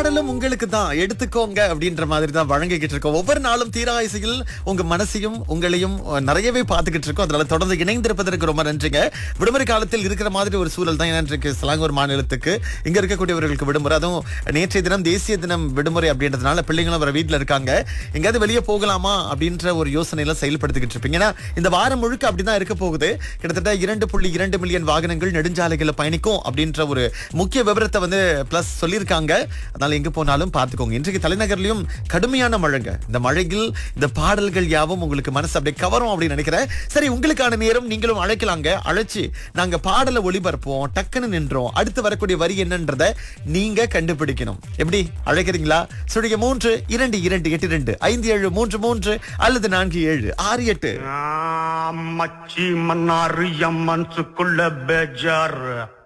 பாடலும் உங்களுக்கு தான் எடுத்துக்கோங்க அப்படின்ற மாதிரி தான் வழங்கிக்கிட்டு இருக்கோம் ஒவ்வொரு நாளும் தீராயசையில் உங்க மனசையும் உங்களையும் அஹ், நிறையவே பார்த்துக்கிட்டு இருக்கோம் அதனால தொடர்ந்து இணைந்திருப்பதற்கு ரொம்ப நன்றிங்க விடுமுறை காலத்தில் இருக்கிற மாதிரி ஒரு சூழல் தான் ஏன்னா இன்றைக்கு சிலாங்கூர் மாநிலத்துக்கு இங்க இருக்கக்கூடியவர்களுக்கு விடுமுறை அதுவும் நேற்றைய தினம் தேசிய தினம் விடுமுறை அப்படின்றதுனால பிள்ளைங்களும் வர வீட்டுல இருக்காங்க எங்கேயாவது வெளியே போகலாமா அப்படின்ற ஒரு யோசனையில செயல்படுத்திக்கிட்டு இருப்பீங்க ஏன்னா இந்த வாரம் முழுக்க அப்படிதான் இருக்க போகுது கிட்டத்தட்ட இரண்டு புள்ளி இரண்டு மில்லியன் வாகனங்கள் நெடுஞ்சாலைகள்ல பயணிக்கும் அப்படின்ற ஒரு முக்கிய விவரத்தை வந்து பிளஸ் சொல்லியிருக்காங்க அதனால எங்க போனாலும் பார்த்துக்கோங்க இன்றைக்கு தலைநகர்லயும் கடுமையான மழைங்க இந்த மழையில் இந்த பாடல்கள் யாவும் உங்களுக்கு மனசு அப்படியே கவரும் அப்படின்னு நினைக்கிறேன் சரி உங்களுக்கான நேரம் நீங்களும் அழைக்கலாங்க அழைச்சு நாங்க பாடலை ஒளிபரப்போம் டக்குன்னு நின்றோம் அடுத்து வரக்கூடிய வரி என்னன்றத நீங்க கண்டுபிடிக்கணும் எப்படி அழைக்கிறீங்களா சுழிய மூன்று இரண்டு இரண்டு எட்டு ரெண்டு ஐந்து ஏழு மூன்று மூன்று அல்லது நான்கு ஏழு ஆறு எட்டு ஆ, மச்சி மன்னாரு என் மனசுக்குள்ள பேஜார்